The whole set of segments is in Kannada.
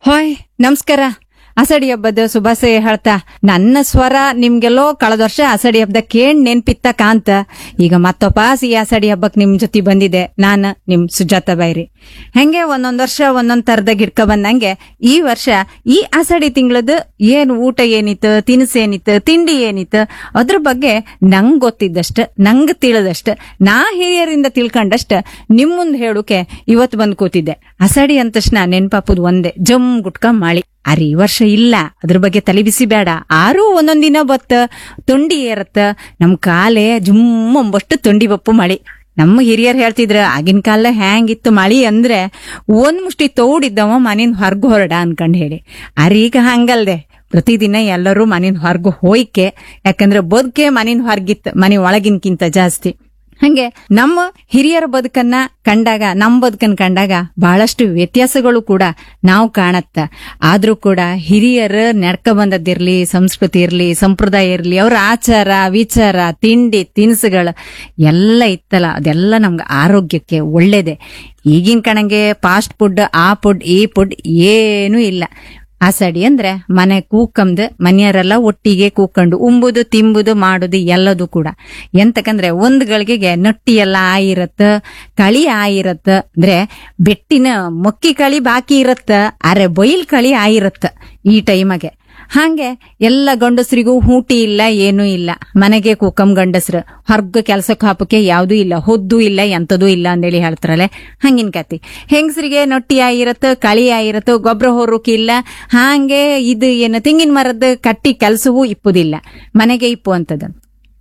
ಹಾಯ್ ನಮಸ್ಕಾರ ಅಸಡಿ ಹಬ್ಬದ ಶುಭಾಶಯ ಹೇಳ್ತಾ ನನ್ನ ಸ್ವರ ನಿಮ್ಗೆಲ್ಲೋ ಕಳೆದ ವರ್ಷ ಅಸಡಿ ಹಬ್ಬದ ಕೇಳ್ ನೆನ್ಪಿತ್ತ ಕಾಂತ ಈಗ ಮತ್ತೊಪಾಸ್ ಈ ಅಸಡಿ ಹಬ್ಬಕ್ ನಿಮ್ ಜೊತೆ ಬಂದಿದೆ ನಾನು ನಿಮ್ ಸುಜಾತ ಬೈರಿ ಹೆಂಗೆ ಒಂದೊಂದ್ ವರ್ಷ ಒಂದೊಂದ್ ತರದ ಗಿಡ್ಕ ಬಂದಂಗೆ ಈ ವರ್ಷ ಈ ಅಸಡಿ ತಿಂಗಳದ ಏನ್ ಊಟ ಏನಿತ್ತು ತಿನಿಸು ಏನಿತ್ತು ತಿಂಡಿ ಏನಿತ್ತು ಅದ್ರ ಬಗ್ಗೆ ನಂಗ್ ಗೊತ್ತಿದ್ದಷ್ಟ ನಂಗ್ ತಿಳಿದಷ್ಟ ನಾ ಹಿರಿಯರಿಂದ ತಿಳ್ಕೊಂಡಷ್ಟ ನಿಮ್ ಮುಂದ್ ಹೇಳುಕೆ ಇವತ್ ಬಂದ್ ಕೂತಿದ್ದೆ ಅಸಡಿ ಅಂದ ತಕ್ಷಣ ನೆನ್ಪಾಪುದ್ ಒಂದೇ ಜಮ್ ಗುಟ್ಕ ಮಾಳಿ ಅರೆ ಈ ವರ್ಷ ಇಲ್ಲ ಅದ್ರ ಬಗ್ಗೆ ತಲೆ ಬಿಸಿ ಬೇಡ ಆರೂ ಒಂದೊಂದ್ ದಿನ ಬತ್ತ ತೊಂಡಿ ಏರತ್ತ ನಮ್ ಕಾಲೇ ಜುಮ್ ಅಂಬಷ್ಟು ತೊಂಡಿ ಬಪ್ಪು ಮಳಿ ನಮ್ಮ ಹಿರಿಯರ್ ಹೇಳ್ತಿದ್ರ ಆಗಿನ ಕಾಲ ಹ್ಯಾಂಗಿತ್ತು ಮಳಿ ಅಂದ್ರೆ ಒಂದ್ ಮುಷ್ಟಿ ತೌಡಿದ್ದವ ಮನಿನ್ ಹೊರ್ಗು ಹೊರಡ ಅನ್ಕಂಡ್ ಹೇಳಿ ಅರೆ ಈಗ ಹಂಗಲ್ದೆ ಪ್ರತಿದಿನ ಎಲ್ಲರೂ ಮನಿನ್ ಹೊರ್ಗು ಹೋಯ್ಕೆ ಯಾಕಂದ್ರೆ ಬದುಕೆ ಮನಿನ್ ಹೊರ್ಗಿತ್ ಮನೆ ಒಳಗಿನ್ಕಿಂತ ಜಾಸ್ತಿ ಹಂಗೆ ನಮ್ಮ ಹಿರಿಯರ ಬದುಕನ್ನ ಕಂಡಾಗ ನಮ್ಮ ಬದುಕನ್ನ ಕಂಡಾಗ ಬಹಳಷ್ಟು ವ್ಯತ್ಯಾಸಗಳು ಕೂಡ ನಾವು ಕಾಣತ್ತ ಆದ್ರೂ ಕೂಡ ಹಿರಿಯರ ನಡ್ಕ ಬಂದದ್ದಿರ್ಲಿ ಸಂಸ್ಕೃತಿ ಇರ್ಲಿ ಸಂಪ್ರದಾಯ ಇರ್ಲಿ ಅವ್ರ ಆಚಾರ ವಿಚಾರ ತಿಂಡಿ ತಿನಿಸುಗಳು ಎಲ್ಲ ಇತ್ತಲ್ಲ ಅದೆಲ್ಲ ನಮ್ಗೆ ಆರೋಗ್ಯಕ್ಕೆ ಒಳ್ಳೇದೆ ಈಗಿನ ಕಣಂಗೆ ಫಾಸ್ಟ್ ಫುಡ್ ಆ ಫುಡ್ ಈ ಫುಡ್ ಏನೂ ಇಲ್ಲ ಆಸಡಿ ಅಂದ್ರೆ ಮನೆ ಕೂಕಂದು ಮನೆಯವರೆಲ್ಲ ಒಟ್ಟಿಗೆ ಕೂಕೊಂಡು ಉಂಬುದು ತಿಂಬುದು ಮಾಡುದು ಎಲ್ಲದು ಕೂಡ ಎಂತಕಂದ್ರೆ ಒಂದ್ ಗಳಿಗೆಗೆ ನಟ್ಟಿ ಎಲ್ಲ ಆಯಿರತ್ತ ಕಳಿ ಆಯಿರತ್ತ ಅಂದ್ರೆ ಬೆಟ್ಟಿನ ಮೊಕ್ಕಿ ಕಳಿ ಬಾಕಿ ಇರತ್ತ ಅರೆ ಬೈಲ್ ಕಳಿ ಆಯಿರತ್ತ ಈ ಟೈಮಗೆ ಹಾಗೆ ಎಲ್ಲ ಗಂಡಸರಿಗೂ ಹೂಟಿ ಇಲ್ಲ ಏನೂ ಇಲ್ಲ ಮನೆಗೆ ಕೂಕಂ ಗಂಡಸ್ರು ಹೊರ್ಗ ಕೆಲ್ಸಕ್ಕೆ ಹಾಪಕ್ಕೆ ಯಾವ್ದೂ ಇಲ್ಲ ಹೊದ್ದು ಇಲ್ಲ ಎಂತದೂ ಇಲ್ಲ ಅಂದೇಳಿ ಹೇಳ್ತಾರಲ್ಲ ಹಂಗಿನ ಕತಿ ಹೆಂಗಸರಿಗೆ ನೊಟ್ಟಿ ಆಗಿರತ್ತ ಕಳಿ ಆಗಿರತ್ತ ಗೊಬ್ಬರ ಹೊರೋಕೆ ಇಲ್ಲ ಹಾಗೆ ಇದು ಏನು ತೆಂಗಿನ ಮರದ ಕಟ್ಟಿ ಕೆಲಸವೂ ಇಪ್ಪುದಿಲ್ಲ ಮನೆಗೆ ಇಪ್ಪು ಅಂತದ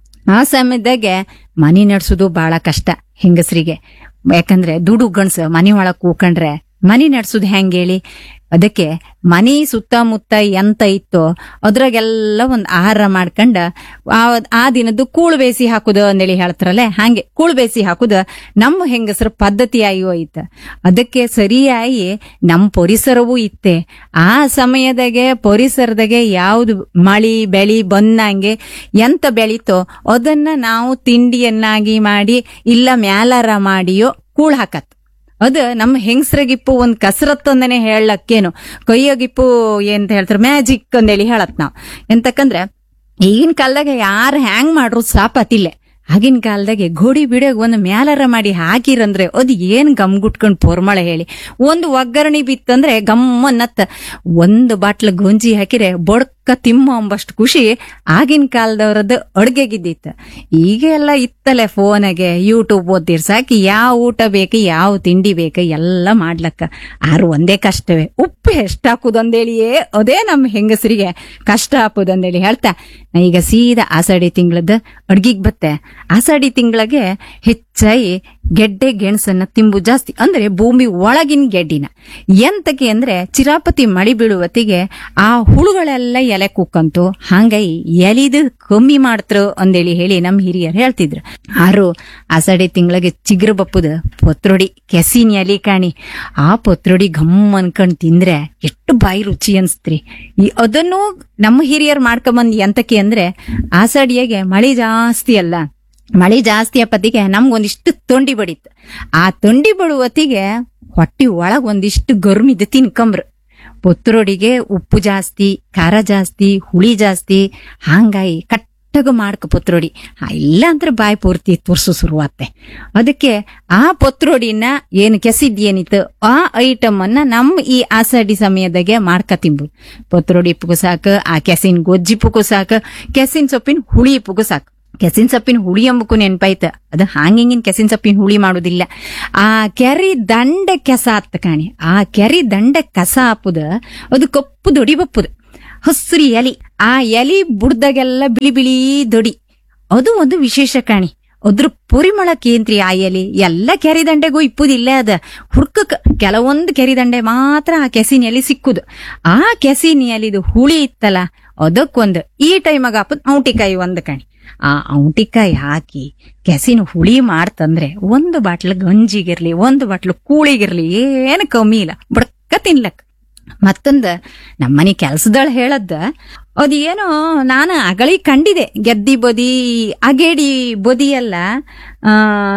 ಆ ಸಮಯದಾಗೆ ಮನಿ ನಡ್ಸೋದು ಬಹಳ ಕಷ್ಟ ಹೆಂಗಸರಿಗೆ ಯಾಕಂದ್ರೆ ದುಡು ಗಣಸ ಮನಿ ಒಳಗ್ ಕೂಕೊಂಡ್ರೆ ಮನಿ ನಡ್ಸೋದು ಹೆಂಗ್ ಹೇಳಿ ಅದಕ್ಕೆ ಮನಿ ಸುತ್ತಮುತ್ತ ಎಂತ ಇತ್ತೋ ಅದ್ರಾಗೆಲ್ಲ ಒಂದ್ ಆಹಾರ ಮಾಡ್ಕೊಂಡ ಆ ಆ ದಿನದ್ದು ಕೂಳು ಬೇಸಿ ಹಾಕುದು ಅಂದೇಳಿ ಹೇಳ್ತಾರಲ್ಲ ಹಾಗೆ ಕೂಳು ಬೇಸಿ ಹಾಕುದ ನಮ್ಮ ಹೆಂಗಸರ ಪದ್ಧತಿಯಾಗಿ ಹೋಯ್ತ ಅದಕ್ಕೆ ಸರಿಯಾಗಿ ನಮ್ಮ ಪರಿಸರವೂ ಇತ್ತೆ ಆ ಸಮಯದಾಗೆ ಪರಿಸರದಾಗೆ ಯಾವ್ದು ಮಳಿ ಬೆಳಿ ಬಂದಂಗೆ ಎಂತ ಬೆಳೀತೋ ಅದನ್ನ ನಾವು ತಿಂಡಿಯನ್ನಾಗಿ ಮಾಡಿ ಇಲ್ಲ ಮ್ಯಾಲಾರ ಮಾಡಿಯೋ ಕೂಳ್ ಹಾಕತ್ ಅದು ನಮ್ಮ ಹೆಂಗಸ್ರಗಿಪ್ಪು ಒಂದ್ ಕಸರತ್ತು ಅಂದನೆ ಹೇಳಕ್ಕೇನು ಕೈಯಗಿಪ್ಪು ಎಂತ ಹೇಳ್ತಾರೆ ಮ್ಯಾಜಿಕ್ ಅಂದೇಳಿ ಹೇಳತ್ ನಾವ್ ಎಂತಕಂದ್ರೆ ಈಗಿನ ಕಾಲದಾಗ ಯಾರು ಹ್ಯಾಂಗ್ ಮಾಡ್ರು ಸಾಪತಿಲ್ಲೆ ಆಗಿನ ಕಾಲದಾಗೆ ಗೋಡಿ ಬಿಡೋಗ್ ಒಂದು ಮ್ಯಾಲರ ಮಾಡಿ ಹಾಕಿರಂದ್ರೆ ಅದು ಏನ್ ಗಮ್ಗುಟ್ಕೊಂಡ್ ಪೊರ್ಮಳ ಹೇಳಿ ಒಂದು ಒಗ್ಗರಣೆ ಬಿತ್ತಂದ್ರೆ ಗಮ್ಮನ್ನತ್ತ ಒಂದು ಬಾಟ್ಲ ಗೊಂಜಿ ಹಾಕಿರೆ ಬೊಡ್ಕ ತಿಮ್ಮ ಅಂಬಷ್ಟು ಖುಷಿ ಆಗಿನ ಕಾಲದವ್ರದ್ದು ಅಡ್ಗೆಗಿದ್ದಿತ್ತು ಈಗ ಎಲ್ಲ ಇತ್ತಲೆ ಫೋನಾಗೆ ಯೂಟ್ಯೂಬ್ ಓದ್ತಿರ್ ಸಾಕಿ ಯಾವ ಊಟ ಬೇಕು ಯಾವ ತಿಂಡಿ ಬೇಕು ಎಲ್ಲ ಮಾಡ್ಲಕ್ಕ ಆರು ಒಂದೇ ಕಷ್ಟವೇ ಉಪ್ಪು ಎಷ್ಟು ಹಾಕುದಂದೇಳಿಯೇ ಅದೇ ನಮ್ಮ ಹೆಂಗಸರಿಗೆ ಕಷ್ಟ ಹಾಕುದಂದೇಳಿ ಹೇಳ್ತಾ ನಾ ಈಗ ಸೀದಾ ಆಷಾಢಿ ತಿಂಗಳದ ಅಡ್ಗಿಗ್ ಬತ್ತೆ ಆಷಾಢಿ ತಿಂಗಳಿಗೆ ಹೆಚ್ಚಾಗಿ ಗೆಡ್ಡೆ ಗೆಣಸನ್ನ ತಿಂಬು ಜಾಸ್ತಿ ಅಂದ್ರೆ ಭೂಮಿ ಒಳಗಿನ ಗೆಡ್ಡಿನ ಎಂತಕ್ಕೆ ಅಂದ್ರೆ ಚಿರಾಪತಿ ಮಳಿ ಬೀಳುವತ್ತಿಗೆ ಆ ಹುಳುಗಳೆಲ್ಲ ಎಲೆ ಕುಕ್ಕಂತು ಹಂಗಾಗಿ ಎಲಿದು ಕಮ್ಮಿ ಮಾಡ್ತ್ರು ಅಂದೇಳಿ ಹೇಳಿ ನಮ್ ಹಿರಿಯರು ಹೇಳ್ತಿದ್ರು ಆರು ಆಷಾಢಿ ತಿಂಗಳಿಗೆ ಚಿಗ್ರ ಬಪ್ಪುದ ಪತ್ರೊಡಿ ಕೆಸಿನ ಎಲಿ ಕಾಣಿ ಆ ಪತ್ರೊಡಿ ಘಮ್ ಅನ್ಕೊಂಡ್ ತಿಂದ್ರೆ ಎಷ್ಟು ಬಾಯಿ ರುಚಿ ಅನ್ಸ್ತ್ರಿ ಈ ಅದನ್ನು ನಮ್ಮ ಹಿರಿಯರು ಮಾಡ್ಕೊಂಬಂದ್ ಎಂತಕ್ಕೆ ಅಂದ್ರೆ ಆಷಾಢಿಯಾಗೆ ಮಳಿ ಜಾಸ್ತಿ ಅಲ್ಲ ಮಳಿ ಜಾಸ್ತಿ ಅಪ್ಪತ್ತಿಗೆ ನಮ್ಗೊಂದಿಷ್ಟು ತೊಂಡಿ ಬಡಿತ್ತು ಆ ತೊಂಡಿ ಬಡುವತ್ತಿಗೆ ಹೊಟ್ಟಿ ಒಳಗ್ ಒಂದಿಷ್ಟು ಗರ್ಮಿದ್ ತಿನ್ಕಂಬ್ರು ಪೊತ್ತರೊಡಿಗೆ ಉಪ್ಪು ಜಾಸ್ತಿ ಖಾರ ಜಾಸ್ತಿ ಹುಳಿ ಜಾಸ್ತಿ ಹಂಗಾಗಿ ಕಟ್ಟಗ ಮಾಡ್ಕ ಪೊತ್ರೊಡಿ ಇಲ್ಲ ಅಂದ್ರೆ ಬಾಯಿ ಪೂರ್ತಿ ತುರ್ಸು ಶುರುವಾತ್ತೆ ಅದಕ್ಕೆ ಆ ಪೊತ್ರೊಡಿನ ಏನು ಕೆಸಿದ್ ಏನಿತ್ತು ಆ ಐಟಮ್ ಅನ್ನ ನಮ್ಮ ಈ ಆಷಾಢಿ ಸಮಯದಾಗೆ ಮಾಡ್ಕ ತಿಂಬುದು ಪೊತ್ರೊಡಿ ಪುಗು ಸಾಕು ಆ ಕೆಸಿನ ಗೊಜ್ಜಿ ಪುಗು ಸಾಕು ಕೆಸಿನ ಸೊಪ್ಪಿನ ಹುಳಿ ಪುಗು ಸಾಕು ಕೆಸಿನ ಸೊಪ್ಪಿನ ಹುಳಿ ಅಂಬಕು ನೆನ್ಪಾಯ್ತ ಅದು ಹಾಂಗಿಂಗಿನ ಕೆಸಿನ ಸೊಪ್ಪಿನ ಹುಳಿ ಮಾಡುದಿಲ್ಲ ಆ ಕೆರಿ ದಂಡೆ ಕೆಸ ಆತ್ತ ಕಾಣಿ ಆ ಕೆರಿ ದಂಡೆ ಕಸ ಹಾಪುದ ಅದು ಕಪ್ಪು ದೊಡಿ ಬಪ್ಪುದು ಹಸ್ರಿ ಎಲಿ ಆ ಎಲಿ ಬುಡ್ದಾಗೆಲ್ಲ ಬಿಳಿ ಬಿಳಿ ದೊಡಿ ಅದು ಒಂದು ವಿಶೇಷ ಕಾಣಿ ಅದ್ರ ಪರಿಮಳ ಕೇಂದ್ರಿ ಆ ಎಲಿ ಎಲ್ಲ ಕೆರಿ ದಂಡೆಗೂ ಇಪ್ಪುದಿಲ್ಲ ಅದ ಹುಡ್ಕಕ್ ಕೆಲವೊಂದು ಕೆರಿ ದಂಡೆ ಮಾತ್ರ ಆ ಕೆಸಿನ ಎಲಿ ಸಿಕ್ಕುದು ಆ ಕೆಸಿನ ಎಲಿದು ಹುಳಿ ಇತ್ತಲ್ಲ ಅದಕ್ಕೊಂದು ಈ ಟೈಮಾಗ ಹಾಪುದ್ ಔಟಿಕಾಯಿ ಒಂದು ಕಾಣಿ ಆ ಔಟಿಕಾಯಿ ಹಾಕಿ ಕೆಸಿನ ಹುಳಿ ಮಾಡ್ತಂದ್ರೆ ಒಂದು ಬಾಟ್ಲು ಗಂಜಿಗಿರ್ಲಿ ಒಂದು ಬಾಟ್ಲು ಕೂಳಿಗಿರ್ಲಿ ಏನು ಕಮ್ಮಿ ಇಲ್ಲ ಬಡ್ಕ ತಿನ್ಲಕ್ ಮತ್ತೊಂದ ನಮ್ಮನೆ ಕೆಲ್ಸದಳ ಹೇಳದ್ದ ಅದ್ ಏನೋ ನಾನು ಅಗಳಿ ಕಂಡಿದೆ ಗೆದ್ದಿ ಬದಿ ಅಗೇಡಿ ಬದಿ ಎಲ್ಲ ಆ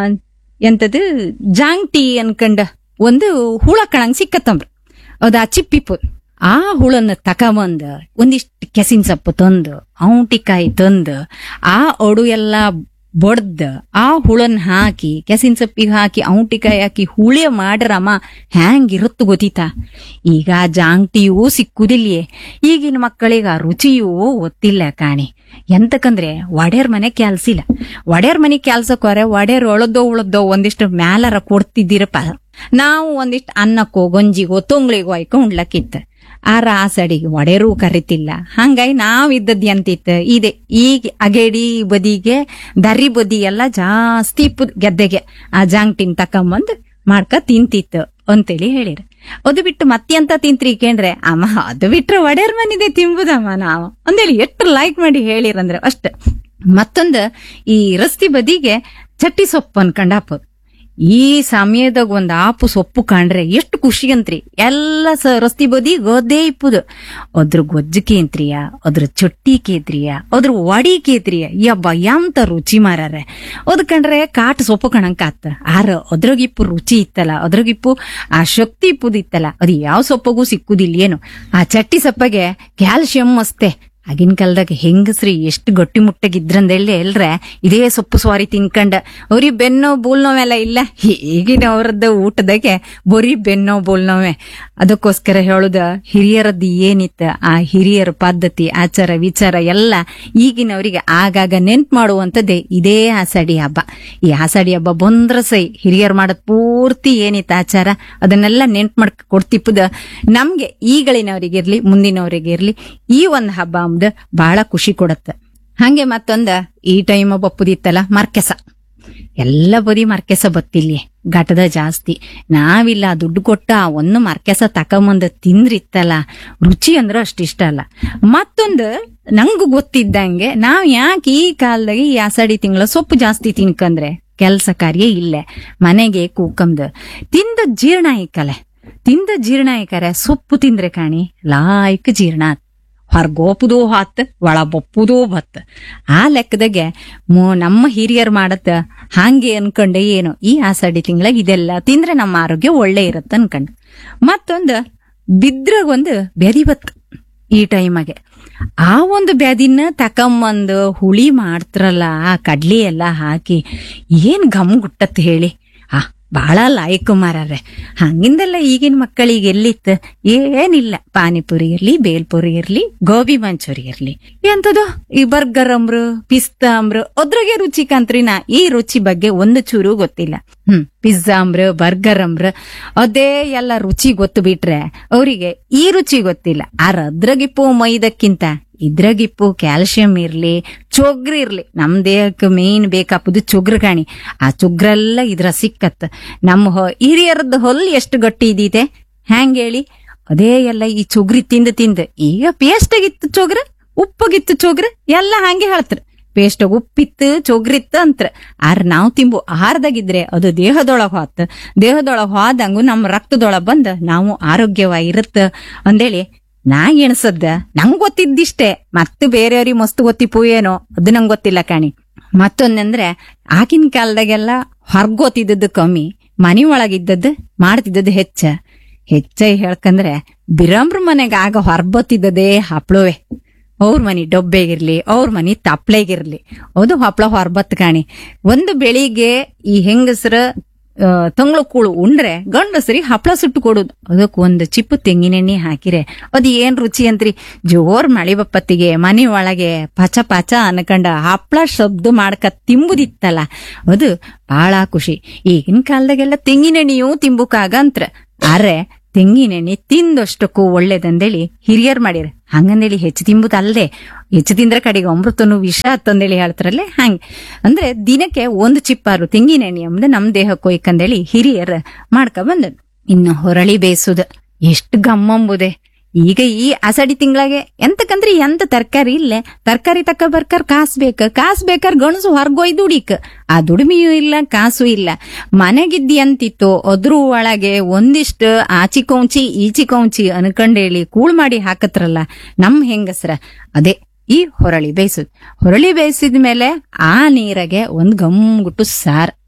ಎಂತದು ಜಾಂಗ್ಟಿ ಅನ್ಕಂಡ ಒಂದು ಹುಳ ಕಣಂಗ್ ಸಿಕ್ಕತ್ತಂಬ್ರ ಅದ ಚಿಪ್ಪಿಪು ಆ ಹುಳನ್ನ ತಕೊಂಬಂದ ಒಂದಿಷ್ಟು ಕೆಸಿನ ಸೊಪ್ಪು ತಂದು ಔಟಿಕಾಯಿ ತಂದು ಆ ಒಡು ಎಲ್ಲ ಬಡ್ದ ಆ ಹುಳನ್ ಹಾಕಿ ಕೆಸಿನ ಸೊಪ್ಪಿಗೆ ಹಾಕಿ ಔಟಿಕಾಯಿ ಹಾಕಿ ಹುಳಿ ಮಾಡ್ರಮ್ಮ ಹ್ಯಾಂಗಿರುತ್ತ ಗೊತ್ತಿತಾ ಈಗ ಜಾಂಗ್ಟಿಯೂ ಸಿಕ್ಕುದಿಲ್ಯೇ ಈಗಿನ ಮಕ್ಕಳಿಗೆ ಆ ರುಚಿಯೂ ಗೊತ್ತಿಲ್ಲ ಕಾಣಿ ಎಂತಕಂದ್ರೆ ಒಡೆಯರ್ ಮನೆ ಕೆಲ್ಸಿಲ್ಲ ಒಡೆಯರ್ ಮನೆ ಕೆಲ್ಸಕ್ಕೋರೆ ಒಡೆಯರ್ ಒಳದೋ ಉಳದೋ ಒಂದಿಷ್ಟು ಮ್ಯಾಲರ ಕೊಡ್ತಿದ್ದೀರಪ್ಪ ನಾವು ಒಂದಿಷ್ಟು ಅನ್ನಕ್ಕೋ ಗಂಜಿಗೋ ತುಂಗ್ಳಿಗೋ ಆಯ್ಕೊ ಉಣ್ಲಕ್ಕಿತ್ತ ಆ ರಾಸಡಿಗೆ ಒಡೆರೂ ಕರಿತಿಲ್ಲ ಹಂಗಾಗಿ ನಾವ್ ಇದ್ದದ್ ಎಂತಿತ್ತು ಇದೆ ಈಗ ಅಗೇಡಿ ಬದಿಗೆ ದರಿ ಬದಿ ಎಲ್ಲ ಜಾಸ್ತಿ ಇಪ್ಪುದ್ ಗೆದ್ದೆಗೆ ಆ ಜಾಂಗ್ಟಿನ್ ತಕೊಂಬಂದ್ ಮಾಡ್ಕ ತಿಂತಿತ್ತು ಅಂತೇಳಿ ಹೇಳಿರ ಅದು ಬಿಟ್ಟು ಮತ್ತೆಂತ ತಿಂತ್ರಿ ಕೇಂದ್ರೆ ಅಮ್ಮ ಅದು ಬಿಟ್ರೆ ಒಡೆಯರ್ ಮನಿದೆ ತಿಂಬುದಮ್ಮ ನಾವು ಅಂದೇಳಿ ಎಷ್ಟು ಲೈಕ್ ಮಾಡಿ ಹೇಳಿರಂದ್ರೆ ಅಷ್ಟ ಮತ್ತೊಂದು ಈ ರಸ್ತಿ ಬದಿಗೆ ಚಟ್ಟಿ ಸೊಪ್ಪು ಅನ್ಕೊಂಡ್ ಹಾಕೋದು ಈ ಸಮಯದಾಗ ಒಂದ್ ಆಪು ಸೊಪ್ಪು ಕಾಣ್ರೆ ಎಷ್ಟು ಖುಷಿ ಅಂತ್ರಿ ಎಲ್ಲ ಸ ರಸ್ತಿ ಬದಿ ಗದ್ದೆ ಇಪ್ಪುದು ಅದ್ರ ಗೊಜ್ಜು ಕೇಂತ್ರಿಯ ಅದ್ರ ಚೊಟ್ಟಿ ಕೇತ್ರಿಯ ಅದ್ರ ವಡಿ ಕೇತ್ರಿಯ ಯಬ್ಬ ಎಂತ ರುಚಿ ಮಾರಾರೆ ಅದ್ ಕಂಡ್ರೆ ಕಾಟ್ ಸೊಪ್ಪು ಕಣಂಕ ಆತ ಆರ ಅದ್ರಾಗಿಪ್ಪು ರುಚಿ ಇತ್ತಲ್ಲ ಅದ್ರಾಗಿಪ್ಪು ಆ ಶಕ್ತಿ ಇಪ್ಪುದು ಇತ್ತಲ್ಲ ಅದು ಯಾವ ಸೊಪ್ಪಗೂ ಸಿಕ್ಕುದಿಲ್ಲ ಏನು ಆ ಚಟ್ಟಿ ಸೊಪ್ಪಗೆ ಕ್ಯಾಲ್ಸಿಯಂ ಅಸ್ತೆ ಆಗಿನ ಕಾಲದಾಗ ಹೆಂಗಸ್ರಿ ಎಷ್ಟು ಗಟ್ಟಿ ಮುಟ್ಟಗಿದ್ರಂದೇಳಿ ಎಲ್ರೆ ಇದೇ ಸೊಪ್ಪು ಸ್ವಾರಿ ತಿನ್ಕಂಡ ಅವ್ರಿಗೆ ಬೆನ್ನೋ ಬೋಲ್ನೋವೆಲ್ಲ ಇಲ್ಲ ಈಗಿನ ಅವ್ರದ್ದು ಊಟದಾಗೆ ಬರೀ ಬೆನ್ನೋ ಬೋಲ್ನೋವೆ ಅದಕ್ಕೋಸ್ಕರ ಹೇಳುದ ಹಿರಿಯರದ್ದು ಏನಿತ್ತ ಆ ಹಿರಿಯರ ಪದ್ಧತಿ ಆಚಾರ ವಿಚಾರ ಎಲ್ಲ ಈಗಿನವರಿಗೆ ಆಗಾಗ ನೆನ್ಪು ಮಾಡುವಂಥದ್ದೇ ಇದೇ ಆಸಾಡಿ ಹಬ್ಬ ಈ ಆಸಾಡಿ ಹಬ್ಬ ಬಂದ್ರ ಸೈ ಹಿರಿಯರು ಮಾಡೋದ್ ಪೂರ್ತಿ ಏನಿತ್ತು ಆಚಾರ ಅದನ್ನೆಲ್ಲ ನೆನ್ಪು ಮಾಡ್ಕ ಕೊಡ್ತಿಪ್ಪದ ನಮ್ಗೆ ಈಗಳಿನವರಿಗಿರ್ಲಿ ಮುಂದಿನವರಿಗಿರ್ಲಿ ಈ ಒಂದ್ ಹಬ್ಬ ಅಂಬ್ದು ಬಹಳ ಖುಷಿ ಕೊಡತ್ತ ಹಂಗೆ ಮತ್ತೊಂದ ಈ ಟೈಮ್ ಬಪ್ಪುದಿತ್ತಲ್ಲ ಮರ್ಕೆಸ ಎಲ್ಲ ಬರೀ ಮರ್ಕೆಸ ಬತ್ತಿಲ್ಲಿ ಘಟದ ಜಾಸ್ತಿ ನಾವಿಲ್ಲ ದುಡ್ಡು ಕೊಟ್ಟ ಆ ಒಂದು ಮರ್ಕೆಸ ತಕೊಂಬಂದ ತಿಂದ್ರಿತ್ತಲ್ಲ ರುಚಿ ಅಂದ್ರ ಅಷ್ಟಿಷ್ಟ ಅಲ್ಲ ಮತ್ತೊಂದು ನಂಗೂ ಗೊತ್ತಿದ್ದಂಗೆ ನಾವ್ ಯಾಕೆ ಈ ಕಾಲದಾಗ ಈ ಆಸಾಡಿ ತಿಂಗಳ ಸೊಪ್ಪು ಜಾಸ್ತಿ ತಿನ್ಕಂದ್ರೆ ಕೆಲ್ಸ ಕಾರ್ಯ ಇಲ್ಲೇ ಮನೆಗೆ ಕೂಕಂದು ತಿಂದ ಜೀರ್ಣ ಐಕಲೆ ತಿಂದ ಜೀರ್ಣ ಐಕರೆ ಸೊಪ್ಪು ತಿಂದ್ರೆ ಕಾಣಿ ಲಾಯ್ಕ್ ಜೀರ್ಣ ಆತ್. ಹೊರ್ಗೋಪುದೂ ಹಾತ್ ಒಳ ಬಪ್ಪುದೂ ಬತ್ ಆ ಲೆಕ್ಕದಾಗೆ ಮು- ನಮ್ಮ ಹಿರಿಯರ್ ಮಾಡತ್ತ ಹಂಗೆ ಅನ್ಕೊಂಡೆ ಏನು ಈ ಆಸಾಡಿ ತಿಂಗಳಾಗ ಇದೆಲ್ಲ ತಿಂದ್ರೆ ನಮ್ಮ ಆರೋಗ್ಯ ಒಳ್ಳೆ ಇರತ್ತ ಅನ್ಕಂಡು ಮತ್ತೊಂದು ಬಿದ್ರಾಗ ಒಂದು ಬೆದಿ ಬತ್ ಈ ಟೈಮಾಗೆ ಆ ಒಂದು ಬ್ಯಾದಿನ ತಕೊಂಬಂದು ಹುಳಿ ಮಾಡ್ತಾರಲ್ಲ ಆ ಕಡ್ಲಿ ಎಲ್ಲ ಹಾಕಿ ಏನ್ ಘಮ್ ಗುಟ್ಟತ್ ಹೇಳಿ ಆ ಬಹಳ ಲಾಯಕ್ ಮಾರಾರೆ ಹಂಗಿಂದೆಲ್ಲ ಈಗಿನ ಮಕ್ಕಳಿಗೆ ಎಲ್ಲಿತ್ತು ಏನಿಲ್ಲ ಪಾನಿಪುರಿ ಇರ್ಲಿ ಬೇಲ್ಪುರಿ ಇರ್ಲಿ ಗೋಬಿ ಮಂಚೂರಿ ಇರ್ಲಿ ಎಂತದು ಈ ಬರ್ಗರ್ ಅಂಬ್ರು ಪಿಸ್ತಾ ಅಂಬ್ರು ಅದ್ರಾಗೆ ರುಚಿ ಕಂತ್ರಿ ನಾ ಈ ರುಚಿ ಬಗ್ಗೆ ಒಂದು ಚೂರು ಗೊತ್ತಿಲ್ಲ ಹ್ಮ್ ಪಿಜ್ಜಾ ಅಂಬ್ರ ಬರ್ಗರ್ ಅಂಬ್ರ ಅದೇ ಎಲ್ಲ ರುಚಿ ಗೊತ್ತು ಬಿಟ್ರೆ ಅವರಿಗೆ ಈ ರುಚಿ ಗೊತ್ತಿಲ್ಲ ಆರ ಅದ್ರಾಗಿಪ್ಪು ಮೈದಕ್ಕಿಂತ ಇದ್ರಾಗಿಪ್ಪು ಕ್ಯಾಲ್ಸಿಯಂ ಇರ್ಲಿ ಚೊಗ್ರು ಇರ್ಲಿ ನಮ್ ದೇಹಕ್ಕೆ ಮೇನ್ ಬೇಕಾಪುದು ಚೊಗ್ರು ಕಾಣಿ ಆ ಚೊಗ್ರೆಲ್ಲ ಇದ್ರ ಸಿಕ್ಕತ್ ನಮ್ಮ ಹೊ- ಹಿರಿಯರದ್ದು ಹೊಲ್ ಎಷ್ಟು ಗಟ್ಟಿ ಇದೀತೆ ಹ್ಯಾಂಗ್ ಹೇಳಿ ಅದೇ ಎಲ್ಲ ಈ ಚೊಗ್ರಿ ತಿಂದು ತಿಂದು ಈಗ ಪೇಸ್ಟ್ ಆಗಿತ್ತು ಚೊಗ್ರ ಉಪ್ಪಗಿತ್ತು ಚೊಗ್ರ ಎಲ್ಲ ಹಂಗೆ ಹೇಳ್ತಾರೆ ಪೇಸ್ಟ್ ಉಪ್ಪಿತ್ತು ಚೊಗ್ರಿತ್ತು ಅಂತ್ರ ಆರ್ ನಾವು ತಿಂಬು ಆಹಾರದಾಗಿದ್ರೆ ಅದು ದೇಹದೊಳಗ್ ಹೋತ್ ದೇಹದೊಳಗ್ ಹೋದಂಗು ನಮ್ಮ ರಕ್ತದೊಳಗ್ ಬಂದ್ ನಾವು ಆರೋಗ್ಯವಾಗಿರುತ್ತ ಅಂದೇಳಿ ನಾ ಎಣಸದ್ದ ನಂಗ್ ಗೊತ್ತಿದ್ದಿಷ್ಟೇ ಮತ್ತೆ ಬೇರೆಯವ್ರಿಗೆ ಮಸ್ತ್ ಗೊತ್ತಿಪ್ಪು ಏನೋ ಅದು ನಂಗ್ ಗೊತ್ತಿಲ್ಲ ಕಾಣಿ ಮತ್ತೊಂದಂದ್ರೆ ಆಗಿನ ಕಾಲದಾಗೆಲ್ಲ ಹೊರ್ಗೋತಿದ್ದದ್ದು ಕಮ್ಮಿ ಮನಿ ಒಳಗಿದ್ದದ್ದು ಮಾಡ್ತಿದ್ದದ್ದು ಹೆಚ್ಚ ಹೆಚ್ಚ ಹೇಳ್ಕಂದ್ರೆ ಬಿರಂಬ್ರ ಮನೆಗೆ ಆಗ ಹೊರ್ಬತ್ತಿದ್ದದೇ ಹಪ್ಳುವೆ ಅವ್ರ ಮನಿ ಡೊಬ್ಬೆಗಿರ್ಲಿ ಅವ್ರ ಮನಿ ತಪ್ಲೆಗಿರ್ಲಿ ಅದು ಹಪ್ಳ ಹೊರಬತ್ ಕಾಣಿ ಒಂದು ಬೆಳಿಗ್ಗೆ ಈ ಹೆಂಗಸರ ತಂಗ್ಳು ಕೂಳು ಉಂಡ್ರೆ ಗಂಡಸರಿಗೆ ಹಪ್ಳ ಸುಟ್ಟು ಕೊಡುದು ಅದಕ್ಕೆ ಒಂದು ಚಿಪ್ಪು ತೆಂಗಿನೆಣ್ಣೆ ಹಾಕಿರೆ ಅದು ಏನ್ ರುಚಿ ಅಂತ್ರಿ ಜೋರ್ ಮಳಿ ಬಪ್ಪತ್ತಿಗೆ ಮನೆ ಒಳಗೆ ಪಚ ಪಚ ಅನ್ಕಂಡ ಹಪ್ಳ ಶಬ್ದ ಮಾಡ್ಕ ತಿಂಬುದಿತ್ತಲ್ಲ ಅದು ಬಹಳ ಖುಷಿ ಈಗಿನ ಕಾಲದಾಗೆಲ್ಲ ತೆಂಗಿನೆಣ್ಣೆಯೂ ತಿಂಬುಕಾಗಂತ್ರ ಆರೆ ತೆಂಗಿನೆಣ್ಣೆ ತಿಂದಷ್ಟಕ್ಕೂ ಒಳ್ಳೇದಂದೇಳಿ ಹಿರಿಯರ್ ಮಾಡಿರ ಹಂಗಂದೇಳಿ ಹೆಚ್ಚು ತಿಂಬುದಲ್ದೆ ಹೆಚ್ಚು ತಿಂದ್ರೆ ಕಡೆಗೆ ಅಮೃತನು ವಿಷ ಅಂತಂದೇಳಿ ಹೇಳ್ತಾರಲ್ಲೇ ಹಂಗೆ ಅಂದ್ರೆ ದಿನಕ್ಕೆ ಒಂದು ಚಿಪ್ಪಾರು ತೆಂಗಿನೆಣ್ಣೆ ಅಂಬುದು ನಮ್ ದೇಹಕ್ಕೆ ಒಯ್ಕಂದೇಳಿ ಹಿರಿಯರ್ ಮಾಡ್ಕ ಬಂದದ್ ಇನ್ನು ಹೊರಳಿ ಬೇಸುದ ಎಷ್ಟು ಗಮ್ಮಂಬುದೆ ಈಗ ಈ ಅಸಡಿ ತಿಂಗಳಾಗೆ ಎಂತಕಂದ್ರೆ ಎಂತ ತರಕಾರಿ ಇಲ್ಲೇ ತರಕಾರಿ ತಕ್ಕ ಬರ್ಕರ್ ಕಾಸ್ ಬೇಕ ಕಾಸ್ ಬೇಕಾರ ಗಣಸು ಹೊರ್ಗೊಯ್ ದುಡಿಕ್ ಆ ದುಡಿಮೆಯೂ ಇಲ್ಲ ಕಾಸು ಇಲ್ಲ ಮನೆಗಿದ್ದಿ ಅಂತಿತ್ತು ಅದ್ರ ಒಳಗೆ ಒಂದಿಷ್ಟು ಆಚಿ ಕೌಂಚಿ ಈಚಿ ಕೌಂಚಿ ಅನ್ಕಂಡೇಳಿ ಕೂಳ್ ಮಾಡಿ ಹಾಕತ್ರಲ್ಲ ನಮ್ ಹೆಂಗಸ್ರ ಅದೇ ಈ ಹೊರಳಿ ಬೇಯಿಸುದು ಹೊರಳಿ ಬೇಯಿಸಿದ ಮೇಲೆ ಆ ನೀರಗೆ ಒಂದ್ ಗಮ್ಗುಟ್ಟು ಸಾರ್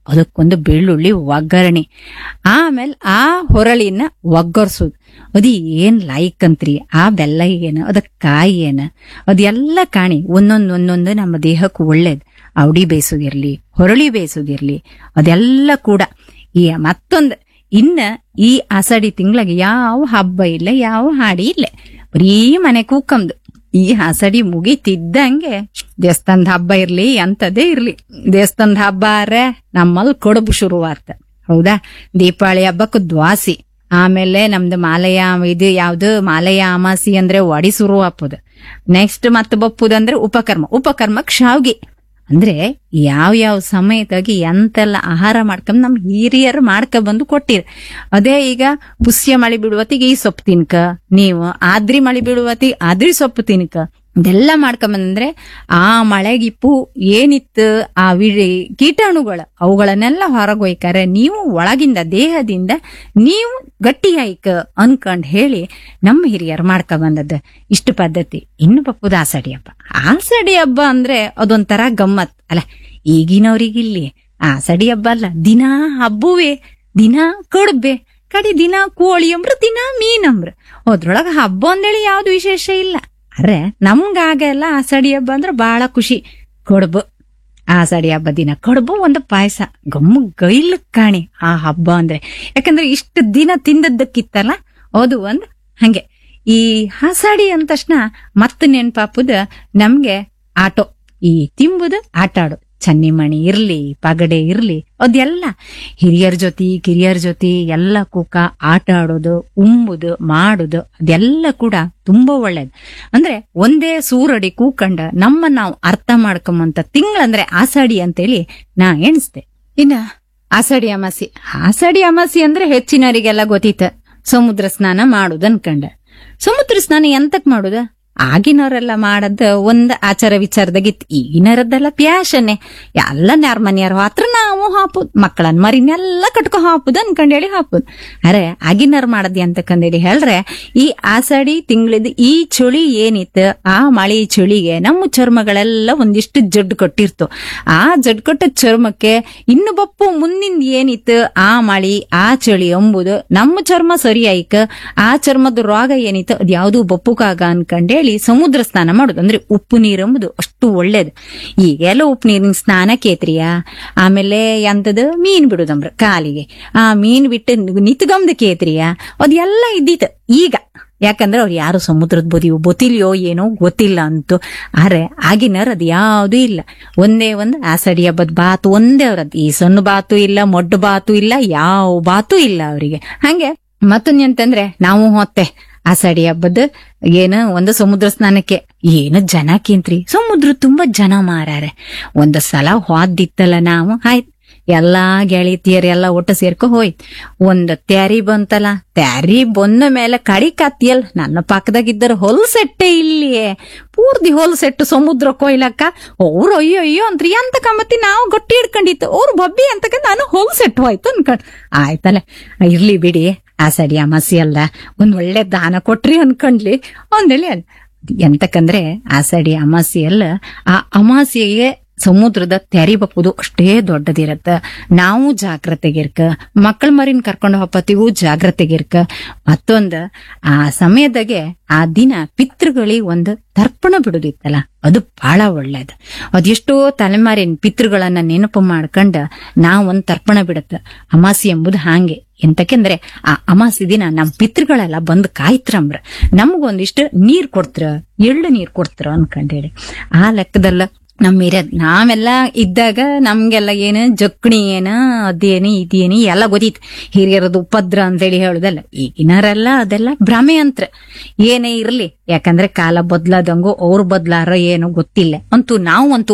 ಅದಕ್ಕೊಂದು ಬೆಳ್ಳುಳ್ಳಿ ಒಗ್ಗರಣೆ ಆಮೇಲೆ ಆ ಹೊರಳಿನ ಒಗ್ಗರ್ಸೋದು ಅದು ಏನ್ ಲಾಯ್ಕ್ ಅಂತ್ರಿ ಆ ಬೆಲ್ಲ ಏನ ಅದಕ್ ಕಾಯಿ ಏನ ಅದೆಲ್ಲ ಕಾಣಿ ಒಂದೊಂದ್ ಒಂದೊಂದು ನಮ್ಮ ದೇಹಕ್ಕೆ ಒಳ್ಳೇದ್ ಅವಡಿ ಬೇಯಿಸೋದಿರ್ಲಿ ಹೊರಳಿ ಬೇಯಿಸೋದಿರ್ಲಿ ಅದೆಲ್ಲ ಕೂಡ ಈ ಮತ್ತೊಂದು ಇನ್ನ ಈ ಆಷಾಢಿ ತಿಂಗಳಿಗೆ ಯಾವ ಹಬ್ಬ ಇಲ್ಲ ಯಾವ ಹಾಡಿ ಇಲ್ಲ ಬರೀ ಮನೆ ಕೂಕಂದು ಈ ಆಷಾಢಿ ಮುಗಿತಿದ್ದಂಗೆ ದೇವಸ್ಥಾನದ ಹಬ್ಬ ಇರ್ಲಿ ಎಂತದೇ ಇರ್ಲಿ ದೇವಸ್ಥಾನದ ಹಬ್ಬ ಆರೆ ನಮ್ಮಲ್ಲಿ ಕೊಡಬು ಶುರುವಾತ ಹೌದಾ ದೀಪಾವಳಿ ಹಬ್ಬಕ್ಕೆ ದ್ವಾಸಿ ಆಮೇಲೆ ನಮ್ದು ಮಾಲಯ ಇದು ಯಾವ್ದು ಮಾಲಯ ಅಮಾಸಿ ಅಂದ್ರೆ ಒಡಿ ಶುರು ಹಾಪುದು ನೆಕ್ಸ್ಟ್ ಮತ್ತೆ ಬಪ್ಪುದಂದ್ರೆ ಉಪಕರ್ಮ ಉಪಕರ್ಮಕ್ ಶಾವ್ಗೆ ಅಂದ್ರೆ ಯಾವ ಯಾವ ಸಮಯದಾಗಿ ಎಂತೆಲ್ಲ ಆಹಾರ ಮಾಡ್ಕೊಂಡ್ ನಮ್ ಹಿರಿಯರು ಮಾಡ್ಕ ಬಂದು ಕೊಟ್ಟಿರ್ ಅದೇ ಈಗ ಪುಷ್ಯ ಮಳಿ ಬಿಡುವತ್ತಿಗೆ ಈ ಸೊಪ್ಪು ತಿನ್ಕ ನೀವು ಆದ್ರಿ ಮಳಿ ಬಿಡುವತ್ತಿಗೆ ಆದ್ರಿ ಸೊಪ್ಪು ತಿನ್ಕ ಇದೆಲ್ಲ ಮಾಡ್ಕೊಂಬಂದ್ರೆ ಆ ಮಳೆಗಿಪ್ಪು ಏನಿತ್ತು ಆ ವಿಳಿ ಕೀಟಾಣುಗಳ ಅವುಗಳನ್ನೆಲ್ಲ ಹೊರಗೊಯ್ಕಾರೆ ನೀವು ಒಳಗಿಂದ ದೇಹದಿಂದ ನೀವು ಗಟ್ಟಿಯಾಯ್ಕ ಅನ್ಕೊಂಡ್ ಹೇಳಿ ನಮ್ಮ ಹಿರಿಯರು ಮಾಡ್ಕ ಬಂದದ್ದು ಇಷ್ಟು ಪದ್ಧತಿ ಇನ್ನು ಬಪ್ಪುದು ಆಸಡಿ ಹಬ್ಬ ಆಸಡಿ ಹಬ್ಬ ಅಂದ್ರೆ ಅದೊಂಥರ ಗಮ್ಮತ್ ಅಲ್ಲ ಈಗಿನವ್ರಿಗಿಲ್ಲಿ ಆಸಡಿ ಹಬ್ಬ ಅಲ್ಲ ದಿನಾ ಹಬ್ಬುವೆ ದಿನಾ ಕಡುಬೆ ಕಡಿ ದಿನ ಕೋಳಿ ಅಂಬ್ರ ದಿನ ಮೀನಂಬ್ರ ಅದ್ರೊಳಗ ಹಬ್ಬ ಅಂದೇಳಿ ಯಾವ್ದು ವಿಶೇಷ ಇಲ್ಲ ಅರೆ ನಮ್ಗಾಗ ಎಲ್ಲ ಆಸಡಿ ಹಬ್ಬ ಅಂದ್ರೆ ಬಹಳ ಖುಷಿ ಕಡುಬು ಆಸಡಿ ಹಬ್ಬ ದಿನ ಕಡುಬು ಒಂದು ಪಾಯಸ ಗಮ್ಮು ಗೈಲ್ ಕಾಣಿ ಆ ಹಬ್ಬ ಅಂದ್ರೆ ಯಾಕಂದ್ರೆ ಇಷ್ಟು ದಿನ ತಿಂದದ್ದಕ್ಕಿತ್ತಲ್ಲ ಅದು ಒಂದು ಹಂಗೆ ಈ ಹಾಸಾಡಿ ಅಂದ ತಕ್ಷಣ ಮತ್ತೆ ನೆನ್ಪಾಪುದ ನಮ್ಗೆ ಆಟೋ ಈ ತಿಂಬುದು ಆಟ ಆಡು ಚನ್ನಿಮಣಿ ಇರ್ಲಿ ಪಗಡೆ ಇರ್ಲಿ ಅದೆಲ್ಲ ಹಿರಿಯರ ಜೊತೆ ಕಿರಿಯರ ಜೊತೆ ಎಲ್ಲ ಕೂಕ ಆಟ ಆಡೋದು ಉಂಬುದು ಮಾಡುದು ಅದೆಲ್ಲ ಕೂಡ ತುಂಬಾ ಒಳ್ಳೇದು ಅಂದ್ರೆ ಒಂದೇ ಸೂರಡಿ ಕೂಕಂಡ ನಮ್ಮ ನಾವು ಅರ್ಥ ಮಾಡ್ಕೊಂಬಂತ ತಿಂಗಳಂದ್ರೆ ಆಸಾಡಿ ಅಂತೇಳಿ ನಾ ಎಣಿಸ್ದೆ ಇನ್ನ ಆಸಾಡಿ ಅಮಾಸಿ ಆಸಾಡಿ ಅಮಾಸಿ ಅಂದ್ರೆ ಹೆಚ್ಚಿನವರಿಗೆಲ್ಲ ಗೊತ್ತಿತ್ತ ಸಮುದ್ರ ಸ್ನಾನ ಮಾಡುದು ಅನ್ಕಂಡ ಸಮುದ್ರ ಸ್ನಾನ ಎಂತಕ್ ಮಾಡುದ ಆಗಿನವರೆಲ್ಲ ಮಾಡದ ಒಂದ್ ಆಚಾರ ವಿಚಾರದಾಗಿತ್ತು ಈಗಿನರದ್ದೆಲ್ಲ ಪ್ಯಾಶನ್ನೇ ಎಲ್ಲ ನ್ಯಾರ ಮನೆಯವ್ರ ಹತ್ರ ನಾವು ಹಾಪುದ್ ಮಕ್ಕಳನ್ ಮರಿನೆಲ್ಲ ಕಟ್ಕೊ ಹಾಪುದ್ ಅನ್ಕಂಡೇಳಿ ಹಾಪುದ್ ಅರೆ ಆಗಿನವ್ರು ಮಾಡದಿ ಅಂತಕಂದೇಳಿ ಹೇಳ್ರೆ ಈ ಆಷಾಢಿ ತಿಂಗಳಿದ್ ಈ ಚಳಿ ಏನಿತ್ತು ಆ ಮಳಿ ಚಳಿಗೆ ನಮ್ಮ ಚರ್ಮಗಳೆಲ್ಲ ಒಂದಿಷ್ಟು ಜಡ್ಡು ಕೊಟ್ಟಿರ್ತು ಆ ಜಡ್ ಕೊಟ್ಟ ಚರ್ಮಕ್ಕೆ ಇನ್ನು ಬಪ್ಪು ಮುಂದಿನ ಏನಿತ್ತು ಆ ಮಳಿ ಆ ಚಳಿ ಎಂಬುದು ನಮ್ಮ ಚರ್ಮ ಸರಿ ಆಯ್ಕ ಆ ಚರ್ಮದ ರೋಗ ಏನಿತ್ತು ಅದ್ ಯಾವ್ದು ಬಪ್ಪುಕಾಗ ಅನ್ಕಂಡೇಳಿ ಸಮುದ್ರ ಸ್ನಾನ ಮಾಡುದು ಅಂದ್ರೆ ಉಪ್ಪು ನೀರು ಎಂಬುದು ಅಷ್ಟು ಒಳ್ಳೇದು ಈಗೆಲ್ಲ ಉಪ್ಪು ನೀರಿನ ಸ್ನಾನ ಕೇತ್ರಿಯ ಆಮೇಲೆ ಎಂತದ ಮೀನ್ ಬಿಡುದಂಬ್ರ ಕಾಲಿಗೆ ಆ ಮೀನ್ ಬಿಟ್ಟು ನಿತ್ಗಮ್ದ ಕೇತ್ರಿಯ ಅದೆಲ್ಲ ಇದ್ದಿತ್ತು ಈಗ ಯಾಕಂದ್ರೆ ಅವ್ರು ಯಾರು ಸಮುದ್ರದ ಬದಿಯೋ ಗೊತ್ತಿಲ್ಯೋ ಏನೋ ಗೊತ್ತಿಲ್ಲ ಅಂತು ಆದ್ರೆ ಆಗಿನರ್ ಅದ್ ಯಾವ್ದು ಇಲ್ಲ ಒಂದೇ ಒಂದು ಆಸಡಿ ಹಬ್ಬದ ಬಾತು ಒಂದೇ ಅವ್ರದ್ ಈ ಸಣ್ಣ ಬಾತು ಇಲ್ಲ ಮೊಡ್ಡು ಬಾತು ಇಲ್ಲ ಯಾವ ಬಾತು ಇಲ್ಲ ಅವರಿಗೆ ಹಂಗೆ ಮತ್ತೊಂದ್ ಅಂತಂದ್ರೆ ನಾವು ಹೊತ್ತೆ ಆಷಾಢಿ ಹಬ್ಬದ ಏನು ಒಂದು ಸಮುದ್ರ ಸ್ನಾನಕ್ಕೆ ಏನು ಜನ ಕೇಂತ್ರಿ ಸಮುದ್ರ ತುಂಬಾ ಜನ ಮಾರಾರೆ ಒಂದ್ ಸಲ ಹೋದಿತ್ತಲ್ಲ ನಾವು ಆಯ್ತ್ ಎಲ್ಲಾ ಗೆಳತಿಯರೆಲ್ಲ ಒಟ್ಟು ಸೇರ್ಕೊ ಹೋಯ್ತ್ ಒಂದ್ ತ್ಯಾರಿ ಬಂತಲ್ಲ ತ್ಯಾರಿ ಬಂದ ಮೇಲೆ ಕಡಿ ಕತ್ತಿಯಲ್ ನನ್ನ ಪಕ್ಕದಾಗಿದ್ದರು ಹೊಲ್ಸೆಟ್ಟೆ ಇಲ್ಲಿಯೇ ಪೂರ್ತಿ ಹೊಲ್ಸೆಟ್ಟು ಸಮುದ್ರ ಕೊಯ್ಲಕ್ಕ ಅವ್ರು ಅಯ್ಯೋ ಅಯ್ಯೋ ಅಂತ್ರಿ ಅಂತ ಕಮ್ಮತ್ತಿ ನಾವು ಗಟ್ಟಿ ಹಿಡ್ಕೊಂಡಿತ್ತು ಅವ್ರು ಬಬ್ಬಿ ಅಂತಕ ನಾನು ಹೊಲ್ಸೆಟ್ಟು ಹೋಯ್ತು ಅನ್ಕೊಂಡ್ ಆಯ್ತಲ್ಲ ಇರ್ಲಿ ಬಿಡಿ ಆಸಡಿ ಅಮಾಸಿ ಅಲ್ಲ ಒಂದ್ ಒಳ್ಳೆ ದಾನ ಕೊಟ್ರಿ ಅನ್ಕೊಂಡ್ಲಿ ಒಂದೇಳಿ ಅಲ್ಲ ಎಂತಕಂದ್ರೆ ಆಸಡಿ ಅಮಾಸಿ ಅಲ್ಲ ಆ ಅಮಾಸಿಗೆ ಸಮುದ್ರದ ತೆರಿ ಬಪ್ಪುದು ಅಷ್ಟೇ ದೊಡ್ಡದಿರತ್ತ ನಾವು ಜಾಗ್ರತೆಗಿರ್ಕ ಮಕ್ಕಳ ಮರಿನ್ ಕರ್ಕೊಂಡು ಹೋಗತ್ತಿಗೂ ಜಾಗ್ರತೆಗಿರ್ಕ ಮತ್ತೊಂದು ಆ ಸಮಯದಾಗೆ ಆ ದಿನ ಪಿತೃಗಳಿಗೆ ಒಂದು ತರ್ಪಣ ಬಿಡುದಿತ್ತಲ್ಲ ಅದು ಬಹಳ ಒಳ್ಳೇದು ಅದೆಷ್ಟೋ ತಲೆಮಾರಿನ ಪಿತೃಗಳನ್ನ ನೆನಪು ಮಾಡ್ಕೊಂಡ ನಾವ್ ಒಂದ್ ತರ್ಪಣ ಬಿಡತ್ತ ಅಮಾಸಿ ಎಂಬುದು ಹಾಂಗೆ ಎಂತಕೆಂದ್ರೆ ಆ ಅಮಾಸಿ ದಿನ ನಮ್ ಪಿತೃಗಳೆಲ್ಲ ಬಂದ್ ಕಾಯ್ತ್ರಂಬ್ರ ನಮಗೊಂದಿಷ್ಟು ನೀರ್ ಕೊಡ್ತ್ರ ಎಳ್ಳು ನೀರ್ ಕೊಡ್ತ್ರ ಅನ್ಕಂಡೇಳಿ ಆ ಲೆಕ್ಕದಲ್ಲ ನಮ್ ಹಿರಿಯದ್ ನಾವೆಲ್ಲ ಇದ್ದಾಗ ನಮ್ಗೆಲ್ಲ ಏನು ಜಕ್ಣಿ ಏನ ಅದೇನು ಇದೇನು ಎಲ್ಲ ಗೊತ್ತಿತ್ತು ಹಿರಿಯರದು ಉಪದ್ರ ಅಂತೇಳಿ ಹೇಳುದಲ್ಲ ಈಗಿನರೆಲ್ಲ ಅದೆಲ್ಲ ಭ್ರಮೆ ಅಂತ್ರ ಏನೇ ಇರ್ಲಿ ಯಾಕಂದ್ರೆ ಕಾಲ ಬದ್ಲಾದಂಗು ಅವ್ರು ಬದ್ಲಾರ ಏನೋ ಗೊತ್ತಿಲ್ಲ ಅಂತೂ ನಾವು ಅಂತೂ